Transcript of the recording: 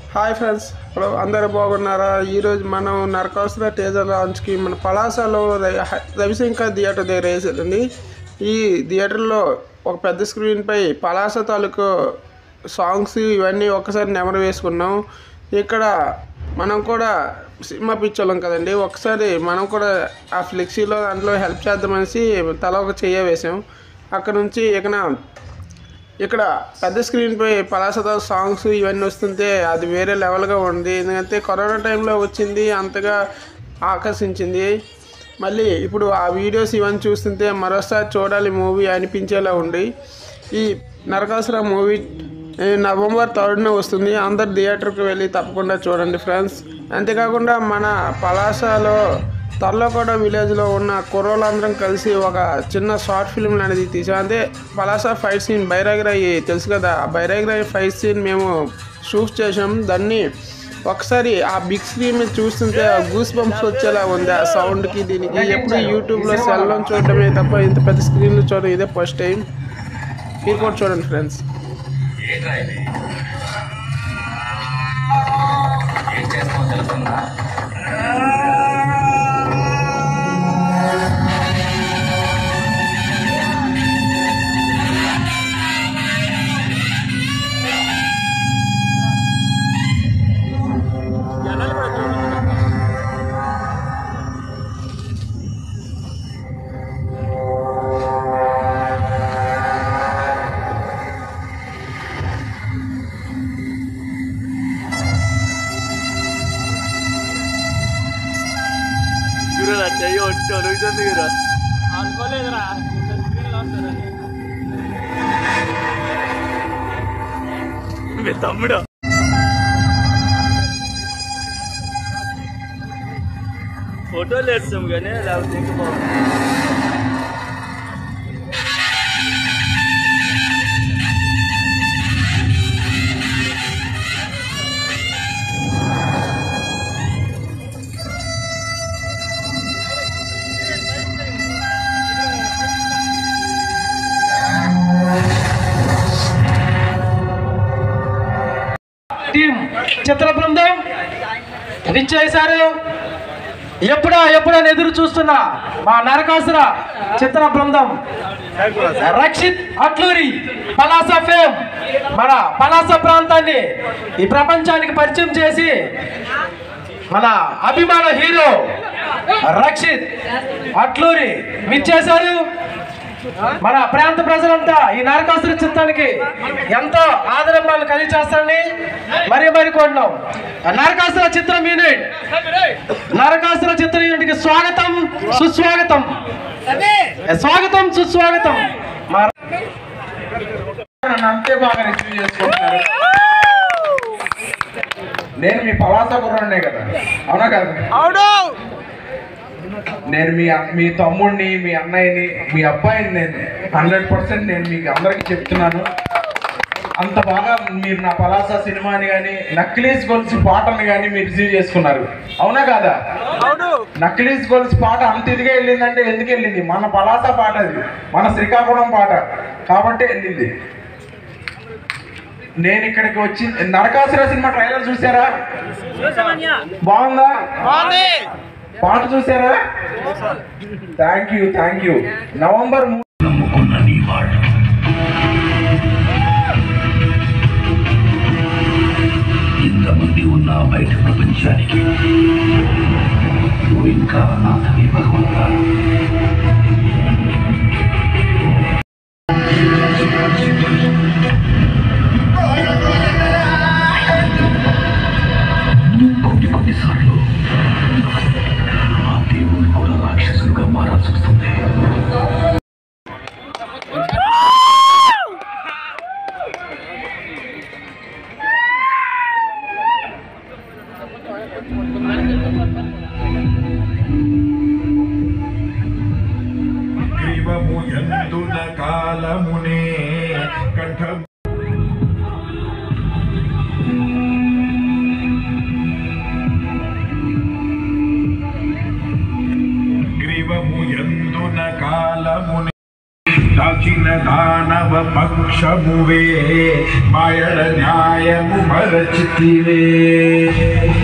hi friends hello అందరూ బాగున్నారా ఈరోజు మనం నరకాసుర టేజర్ లాంచ్కి మన పలాసలో ర- హ- రవిశంకర్ థియేటర్ దగ్గర వేసారండి ఈ థియేటర్లో ఒక పెద్ద స్క్రీన్పై పలాస తాలూకు సాంగ్స్ ఇవన్నీ ఒక్కసారి నెమరు వేసుకున్నాం ఇక్కడ మనం కూడా సినిమా పిచ్చోళ్ళం కదండి ఒకసారి మనం కూడా ఆ ఫ్లెక్సీలో దాంట్లో హెల్ప్ చేద్దామనేసి తల ఒక చెయ్య వేసాం అక్కడ నుంచి ఇకన ఇక్కడ పెద్ద స్క్రీన్పై పలాసతో సాంగ్స్ ఇవన్నీ వస్తుంటే అది వేరే లెవెల్గా ఉంది ఎందుకంటే కరోనా టైంలో వచ్చింది అంతగా ఆకర్షించింది మళ్ళీ ఇప్పుడు ఆ వీడియోస్ ఇవన్నీ చూస్తుంటే మరోసారి చూడాలి మూవీ అనిపించేలా ఉంది ఈ నరకాసుర మూవీ ఈ నవంబర్ థర్డ్న వస్తుంది అందరు థియేటర్కి వెళ్ళి తప్పకుండా చూడండి ఫ్రెండ్స్ అంతేకాకుండా మన పలాసలో తర్లకోట విలేజ్లో ఉన్న కుర్రోళ్ళందరం కలిసి ఒక చిన్న షార్ట్ ఫిల్మ్ అనేది తీసాం అంటే పలాస ఫైట్ సీన్ బైరాగిరాయి తెలుసు కదా ఆ బైరాగిరాయి ఫైట్ సీన్ మేము షూట్ చేసాం దాన్ని ఒకసారి ఆ బిగ్ స్క్రీన్ మీద చూస్తుంటే గూస్ బంప్స్ వచ్చేలా ఉంది ఆ సౌండ్కి దీనికి ఎప్పుడు యూట్యూబ్లో సెల్లో చూడటమే తప్ప ఇంత పెద్ద స్క్రీన్లో చూడడం ఇదే ఫస్ట్ టైం మీరు కూడా చూడండి ఫ్రెండ్స్ ఏంట్రా ఇది ఏం చేస్తామో తెలుస్తుందా గురురా చెయ్యి ఒట్టి అడుగుతుంది గురు అనుకోలేదురా స్క్రీన్లో వస్తుందని మీ తమ్ముడు ఫోటోలు వేస్తాం కానీ లేకపోతే ఇంకా బాగుంది టీం చిత్ర బృందం విచ్చేశారు ఎప్పుడా ఎప్పుడని ఎదురు చూస్తున్నా మా నరకాసుర చిత్ర బృందం రక్షిత్ అట్లూరి పలాస ఫేమ్ మన పలాస ప్రాంతాన్ని ఈ ప్రపంచానికి పరిచయం చేసి మన అభిమాన హీరో రక్షిత్ అట్లూరి విచ్చేశారు మన ప్రాంత ప్రజలంతా ఈ నరకాసుర చిత్రానికి ఎంతో ఆదరణలు కలిగి చేస్తారని మరీ మరీ కోరినాం నరకాసుర చిత్రం యూనిట్ నరకాసుర చిత్ర యూనిట్ కి స్వాగతం సుస్వాగతం స్వాగతం సుస్వాగతం మా నన్ను అంతే బాగా రిసీవ్ చేసుకుంటున్నారు నేను మీ పలాస కుర్రాడినే కదా అవునా కదా నేను మీ మీ తమ్ముడిని మీ అన్నయ్యని మీ అబ్బాయిని నేను హండ్రెడ్ పర్సెంట్ నేను మీకు అందరికీ చెప్తున్నాను అంత బాగా మీరు నా పలాస సినిమాని కానీ నక్లీస్ గొలుసు పాటని కానీ మీరు రిసీవ్ చేసుకున్నారు అవునా కాదా నక్లీస్ గొలుసు పాట అంత ఇదిగా వెళ్ళిందంటే ఎందుకు వెళ్ళింది మన పలాస పాట అది మన శ్రీకాకుళం పాట కాబట్టి వెళ్ళింది నేను ఇక్కడికి వచ్చి నరకాసుర సినిమా ట్రైలర్ చూసారా బాగుందా పాట చూసారా thank you thank you November మూ- నమ్ముకున్న నీ వాళ్ళు ఇంతమంది ఉన్న బయట ప్రపంచానికి నువ్వు ఇంకా నాథవి భగవంతా కొన్ని కొన్నిసార్లు ఆ దేవుడు కూడా రాక్షసులుగా మారాల్సి వస్తుంది మానవ పక్షమువే మాయల న్యాయము మరచితివే